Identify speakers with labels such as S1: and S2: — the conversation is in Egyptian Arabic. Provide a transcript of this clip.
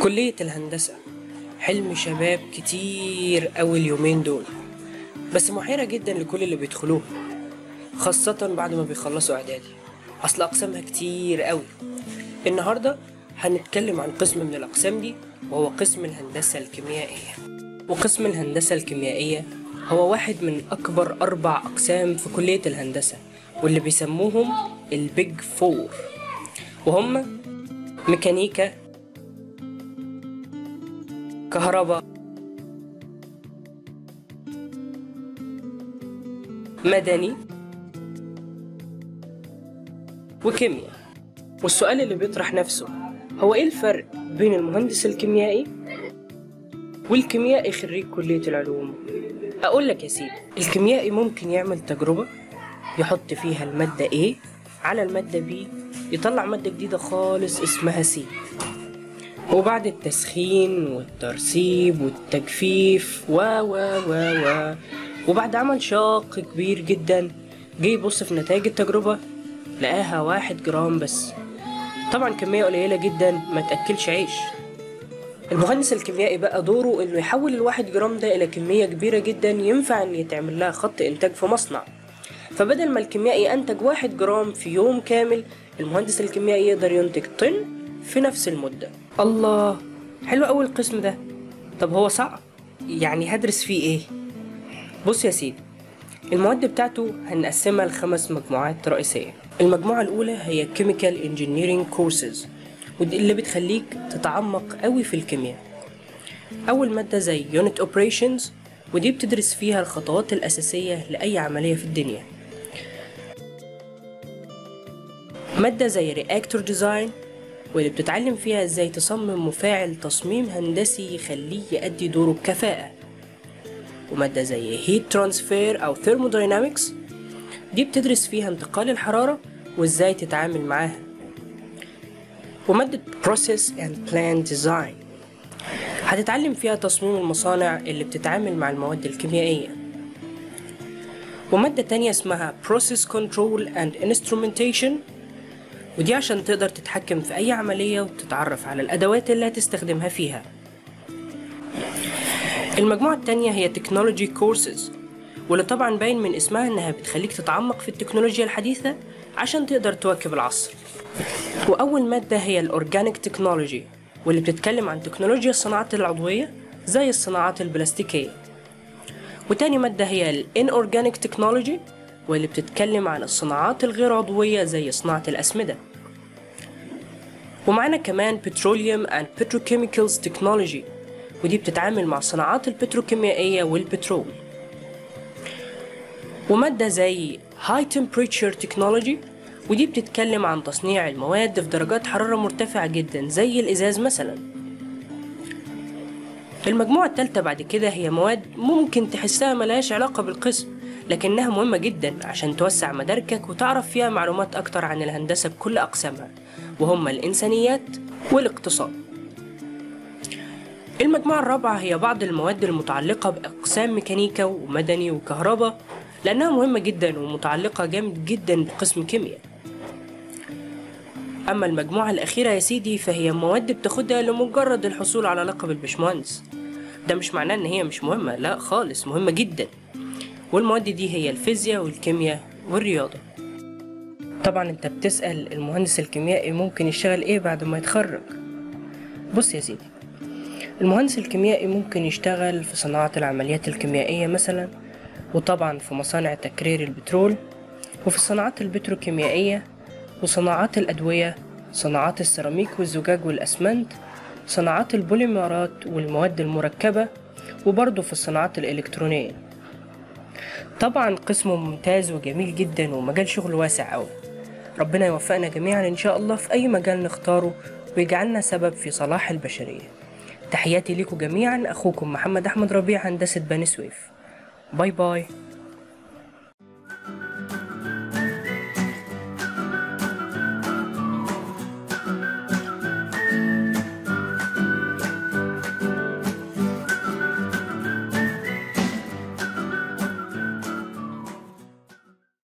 S1: كلية الهندسة حلم شباب كتير أوي اليومين دول بس محيرة جدا لكل اللي بيدخلوها خاصة بعد ما بيخلصوا إعدادي أصل أقسامها كتير أوي النهاردة هنتكلم عن قسم من الأقسام دي وهو قسم الهندسة الكيميائية وقسم الهندسة الكيميائية هو واحد من أكبر أربع أقسام في كلية الهندسة واللي بيسموهم البيج فور وهم ميكانيكا كهرباء مدني وكيمياء والسؤال اللي بيطرح نفسه هو ايه الفرق بين المهندس الكيميائي والكيميائي خريج كلية العلوم اقول لك يا سيدي الكيميائي ممكن يعمل تجربة يحط فيها المادة A على المادة B يطلع مادة جديدة خالص اسمها C وبعد التسخين والترسيب والتجفيف و و و و وبعد عمل شاق كبير جدا جه يبص في نتائج التجربة لقاها واحد جرام بس طبعا كمية قليلة جدا ما تأكلش عيش المهندس الكيميائي بقى دوره انه يحول الواحد جرام ده الى كمية كبيرة جدا ينفع ان يتعمل لها خط انتاج في مصنع فبدل ما الكيميائي ينتج واحد جرام في يوم كامل المهندس الكيميائي يقدر ينتج طن في نفس المدة الله حلو أوي القسم ده طب هو صعب يعني هدرس فيه ايه بص يا سيدي المواد بتاعته هنقسمها لخمس مجموعات رئيسية المجموعة الأولى هي Chemical Engineering Courses ودي اللي بتخليك تتعمق قوي في الكيمياء أول مادة زي Unit Operations ودي بتدرس فيها الخطوات الأساسية لأي عملية في الدنيا مادة زي Reactor Design واللي بتتعلم فيها ازاي تصمم مفاعل تصميم هندسي يخليه يأدي دوره بكفاءة ومادة زي Heat Transfer أو Thermodynamics دي بتدرس فيها انتقال الحرارة وازاي تتعامل معاها ومادة Process and Plant Design هتتعلم فيها تصميم المصانع اللي بتتعامل مع المواد الكيميائية ومادة تانية اسمها Process Control and Instrumentation ودي عشان تقدر تتحكم في أي عملية وتتعرف على الأدوات اللي هتستخدمها فيها المجموعة التانية هي Technology Courses واللي طبعا باين من اسمها إنها بتخليك تتعمق في التكنولوجيا الحديثة عشان تقدر تواكب العصر وأول مادة هي الأورجانيك تكنولوجي واللي بتتكلم عن تكنولوجيا الصناعات العضوية زي الصناعات البلاستيكية وتاني مادة هي الانورجانيك تكنولوجي واللي بتتكلم عن الصناعات الغير عضوية زي صناعة الأسمدة ومعنا كمان Petroleum and Petrochemicals Technology ودي بتتعامل مع الصناعات البتروكيميائية والبترول ومادة زي High Temperature Technology ودي بتتكلم عن تصنيع المواد في درجات حرارة مرتفعة جدا زي الإزاز مثلا المجموعة التالتة بعد كده هي مواد ممكن تحسها ملهاش علاقة بالقسم لكنها مهمة جدا عشان توسع مداركك وتعرف فيها معلومات أكتر عن الهندسة بكل أقسامها وهم الإنسانيات والاقتصاد المجموعة الرابعة هي بعض المواد المتعلقة بأقسام ميكانيكا ومدني وكهرباء لأنها مهمة جدا ومتعلقة جامد جدا بقسم كيمياء أما المجموعة الأخيرة يا سيدي فهي مواد بتاخدها لمجرد الحصول على لقب البشمهندس ده مش معناه إن هي مش مهمة لا خالص مهمة جدا والمواد دي هي الفيزياء والكيمياء والرياضة طبعا انت بتسأل المهندس الكيميائي ممكن يشتغل ايه بعد ما يتخرج بص يا سيدي المهندس الكيميائي ممكن يشتغل في صناعة العمليات الكيميائية مثلا وطبعا في مصانع تكرير البترول وفي الصناعات البتروكيميائية وصناعات الأدوية صناعات السيراميك والزجاج والأسمنت صناعات البوليمرات والمواد المركبة وبرضه في الصناعات الإلكترونية طبعا قسم ممتاز وجميل جدا ومجال شغل واسع أوي ربنا يوفقنا جميعا إن شاء الله في أي مجال نختاره ويجعلنا سبب في صلاح البشرية تحياتي لكم جميعا أخوكم محمد أحمد ربيع هندسة بني سويف باي باي